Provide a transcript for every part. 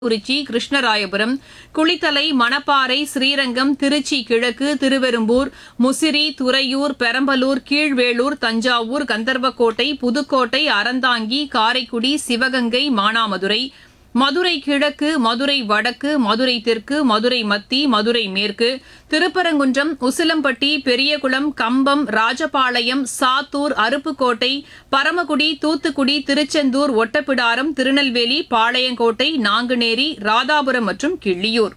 குறிச்சி கிருஷ்ணராயபுரம் குளித்தலை மணப்பாறை ஸ்ரீரங்கம் திருச்சி கிழக்கு திருவெரும்பூர் முசிறி துறையூர் பெரம்பலூர் கீழ்வேளூர் தஞ்சாவூர் கந்தர்வக்கோட்டை புதுக்கோட்டை அறந்தாங்கி காரைக்குடி சிவகங்கை மானாமதுரை மதுரை கிழக்கு மதுரை வடக்கு மதுரை தெற்கு மதுரை மத்தி மதுரை மேற்கு திருப்பரங்குன்றம் உசிலம்பட்டி பெரியகுளம் கம்பம் ராஜபாளையம் சாத்தூர் அருப்புக்கோட்டை பரமக்குடி தூத்துக்குடி திருச்செந்தூர் ஒட்டப்பிடாரம் திருநெல்வேலி பாளையங்கோட்டை நாங்குநேரி ராதாபுரம் மற்றும் கிள்ளியூர்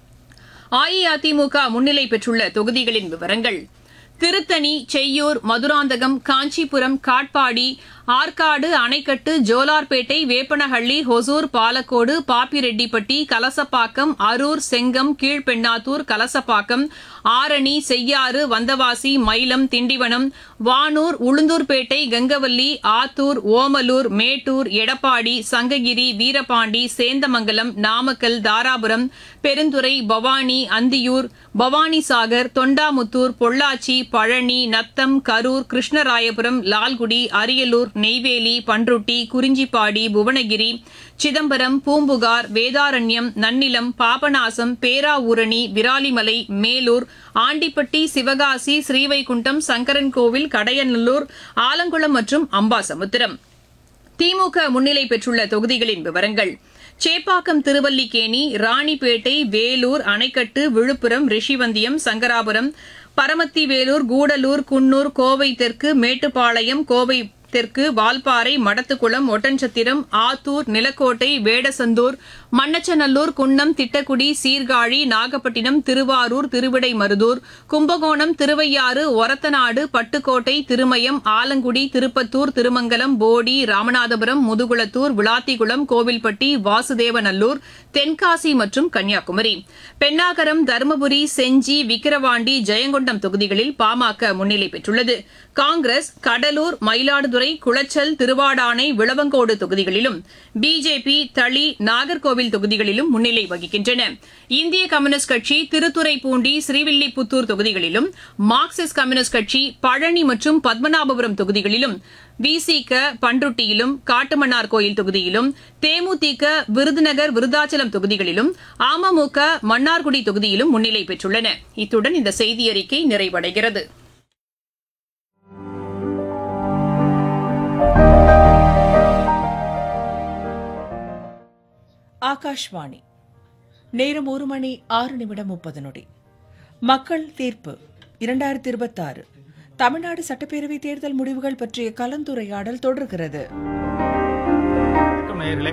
அஇஅதிமுக முன்னிலை பெற்றுள்ள தொகுதிகளின் விவரங்கள் திருத்தணி செய்யூர் மதுராந்தகம் காஞ்சிபுரம் காட்பாடி ஆற்காடு அணைக்கட்டு ஜோலார்பேட்டை வேப்பனஹள்ளி ஹொசூர் பாலக்கோடு பாப்பிரெட்டிப்பட்டி கலசப்பாக்கம் அரூர் செங்கம் கீழ்பெண்ணாத்தூர் கலசப்பாக்கம் ஆரணி செய்யாறு வந்தவாசி மயிலம் திண்டிவனம் வானூர் உளுந்தூர்பேட்டை கங்கவல்லி ஆத்தூர் ஓமலூர் மேட்டூர் எடப்பாடி சங்ககிரி வீரபாண்டி சேந்தமங்கலம் நாமக்கல் தாராபுரம் பெருந்துறை பவானி அந்தியூர் பவானிசாகர் தொண்டாமுத்தூர் பொள்ளாச்சி பழனி நத்தம் கரூர் கிருஷ்ணராயபுரம் லால்குடி அரியலூர் நெய்வேலி பன்ருட்டி குறிஞ்சிப்பாடி புவனகிரி சிதம்பரம் பூம்புகார் வேதாரண்யம் நன்னிலம் பாபநாசம் பேராவூரணி விராலிமலை மேலூர் ஆண்டிப்பட்டி சிவகாசி ஸ்ரீவைகுண்டம் சங்கரன்கோவில் கடையநல்லூர் ஆலங்குளம் மற்றும் அம்பாசமுத்திரம் திமுக முன்னிலை பெற்றுள்ள தொகுதிகளின் விவரங்கள் சேப்பாக்கம் திருவல்லிக்கேணி ராணிப்பேட்டை வேலூர் அணைக்கட்டு விழுப்புரம் ரிஷிவந்தியம் சங்கராபுரம் பரமத்தி வேலூர் கூடலூர் குன்னூர் கோவை தெற்கு மேட்டுப்பாளையம் கோவை தெற்கு வால்பாறை மடத்துக்குளம் ஒட்டன்சத்திரம் ஆத்தூர் நிலக்கோட்டை வேடசந்தூர் மண்ணச்சநல்லூர் குன்னம் திட்டக்குடி சீர்காழி நாகப்பட்டினம் திருவாரூர் திருவிடைமருதூர் கும்பகோணம் திருவையாறு ஒரத்தநாடு பட்டுக்கோட்டை திருமயம் ஆலங்குடி திருப்பத்தூர் திருமங்கலம் போடி ராமநாதபுரம் முதுகுளத்தூர் விளாத்திகுளம் கோவில்பட்டி வாசுதேவநல்லூர் தென்காசி மற்றும் கன்னியாகுமரி பெண்ணாகரம் தருமபுரி செஞ்சி விக்கிரவாண்டி ஜெயங்கொண்டம் தொகுதிகளில் பாமக முன்னிலை பெற்றுள்ளது காங்கிரஸ் கடலூர் மயிலாடுதுறை குளச்சல் திருவாடானை விளவங்கோடு தொகுதிகளிலும் பிஜேபி தளி நாகர்கோவில் தொகுதிகளிலும் முன்னிலை வகிக்கின்றன இந்திய கம்யூனிஸ்ட் கட்சி திருத்துறைப்பூண்டி ஸ்ரீவில்லிபுத்தூர் தொகுதிகளிலும் மார்க்சிஸ்ட் கம்யூனிஸ்ட் கட்சி பழனி மற்றும் பத்மநாபபுரம் தொகுதிகளிலும் விசிக பன்ருட்டியிலும் காட்டுமன்னார் கோயில் தொகுதியிலும் தேமுதிக விருதுநகர் விருதாச்சலம் தொகுதிகளிலும் அமமுக மன்னார்குடி தொகுதியிலும் முன்னிலை பெற்றுள்ளன இத்துடன் இந்த செய்தியறிக்கை நிறைவடைகிறது ஆகாஷ்வாணி நேரம் ஒரு மணி ஆறு நிமிடம் முப்பது நொடி மக்கள் தீர்ப்பு இரண்டாயிரத்தி இருபத்தாறு தமிழ்நாடு சட்டப்பேரவை தேர்தல் முடிவுகள் பற்றிய கலந்துரையாடல் தொடர்கிறது வணக்கம் நேயர்களே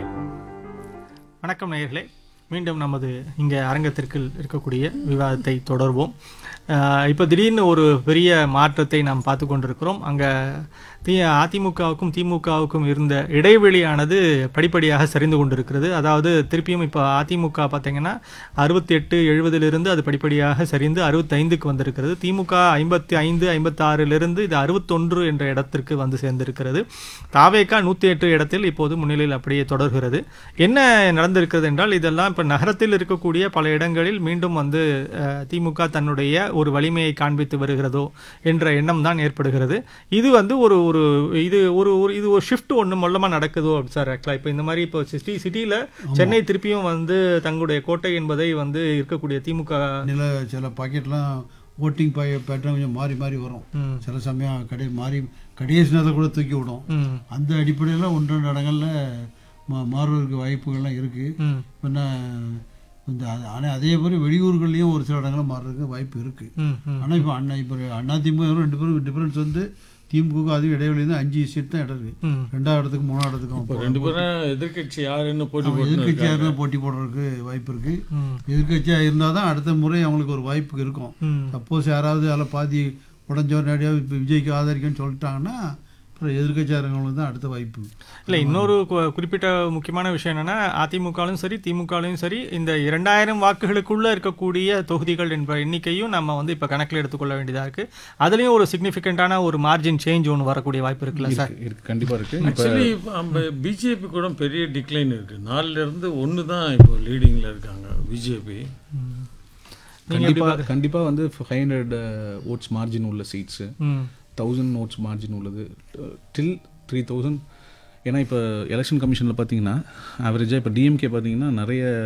வணக்கம் நேயர்களே மீண்டும் நமது இங்கே அரங்கத்திற்கு இருக்கக்கூடிய விவாதத்தை தொடர்வோம் இப்போ திடீர்னு ஒரு பெரிய மாற்றத்தை நாம் பார்த்து கொண்டிருக்கிறோம் அங்கே தி அதிமுகவுக்கும் திமுகவுக்கும் இருந்த இடைவெளியானது படிப்படியாக சரிந்து கொண்டிருக்கிறது அதாவது திருப்பியும் இப்போ அதிமுக பார்த்தீங்கன்னா அறுபத்தி எட்டு எழுபதிலிருந்து அது படிப்படியாக சரிந்து அறுபத்தைந்துக்கு வந்திருக்கிறது திமுக ஐம்பத்தி ஐந்து ஐம்பத்தாறிலிருந்து இது அறுபத்தொன்று என்ற இடத்திற்கு வந்து சேர்ந்திருக்கிறது தாவேக்கா நூற்றி எட்டு இடத்தில் இப்போது முன்னிலையில் அப்படியே தொடர்கிறது என்ன நடந்திருக்கிறது என்றால் இதெல்லாம் இப்போ நகரத்தில் இருக்கக்கூடிய பல இடங்களில் மீண்டும் வந்து அஹ், திமுக தன்னுடைய ஒரு வலிமையை காண்பித்து வருகிறதோ என்ற எண்ணம் தான் ஏற்படுகிறது இது வந்து ஒரு ஒரு இது ஒரு ஒரு இது ஒரு ஷிஃப்ட் ஒன்று மொல்லமாக நடக்குதோ சார் ஆக்சுவலாக இப்போ இந்த மாதிரி இப்போ சிட்டி சிட்டியில் சென்னை திருப்பியும் வந்து தங்களுடைய கோட்டை என்பதை வந்து இருக்கக்கூடிய திமுக நில சில பாக்கெட்லாம் ஓட்டிங் பை பேட்டர்ன் கொஞ்சம் மாறி மாறி வரும் ம். சில சமயம் கடை மாறி கடைசி நேரத்தில் கூட தூக்கி விடும் ம் அந்த அடிப்படையில் ஒன்று ரெண்டு இடங்கள்ல மா மாறுவதற்கு வாய்ப்புகள்லாம் இருக்குது ம் பின்ன இந்த ஆனால் அதே மாதிரி வெளியூர்கள்லேயும் ஒரு சில இடங்களில் மாறுறதுக்கு வாய்ப்பு இருக்குது ம் ம் ஆனால் இப்போ அண்ணா இப்போ அண்ணா திமுக ரெண்டு பேரும் டிஃபரன்ஸ் வந்து திமுக அதுவும் இடைவெளி வந்து அஞ்சு சீட் தான் இடம் இருக்கு ம் ரெண்டாவது இடத்துக்கு மூணாவது இடத்துக்கும் இப்போ ரெண்டு பேரும் எதிர்க்கட்சி யாருன்னு போட்டி போட்டு எதிர்கட்சியாக போட்டி போடுறதுக்கு வாய்ப்பு இருக்குது ம் எதிர்கட்சியாக இருந்தால் தான் அடுத்த முறை அவங்களுக்கு ஒரு வாய்ப்பு இருக்கும் ம் சப்போஸ் யாராவது அதில் பாதி உடஞ்சவர் நேரடியாக இப்போ விஜய்க்கு ஆதரிக்கன்னு சொல்லிட்டாங்கன்னா அப்புறம் எதிர்கட்சியாரங்களுக்கு தான் அடுத்த வாய்ப்பு இல்லை இன்னொரு கு- குறிப்பிட்ட முக்கியமான விஷயம் என்னன்னா அதிமுகலும் சரி திமுகலையும் சரி இந்த இரண்டாயிரம் வாக்குகளுக்குள்ள இருக்கக்கூடிய தொகுதிகள் என்ற எண்ணிக்கையும் நம்ம வந்து இப்போ கணக்கில் எடுத்துக்கொள்ள வேண்டியதா இருக்கு அதுலயும் ஒரு சிக்னிஃபிகண்டான ஒரு மார்ஜின் சேஞ்ச் ஒன்று வரக்கூடிய வாய்ப்பு இருக்குல்ல சார் இருக்கு இருக்கு கண்டிப்பா இருக்கு இப்போ ஆக்சுவலி நம்ம பிஜேபி கூட பெரிய டிக்ளைன் இருக்கு நாலுல இருந்து ஒன்று தான் இப்போ லீடிங்ல இருக்காங்க பிஜேபி நீங்க எப்படி கண்டிப்பா கண்டிப்பா வந்து ஃபைவ் ஹண்ட்ரட் ஓட்ஸ் மார்ஜின் உள்ள seats hmm thousand votes margin உள்ளது டில் த்ரீ தௌசண்ட் ஏன்னா இப்போ எலெக்ஷன் கமிஷனில் பார்த்தீங்கன்னா ஆவரேஜாக இப்போ டிஎம்கே பார்த்தீங்கன்னா நிறைய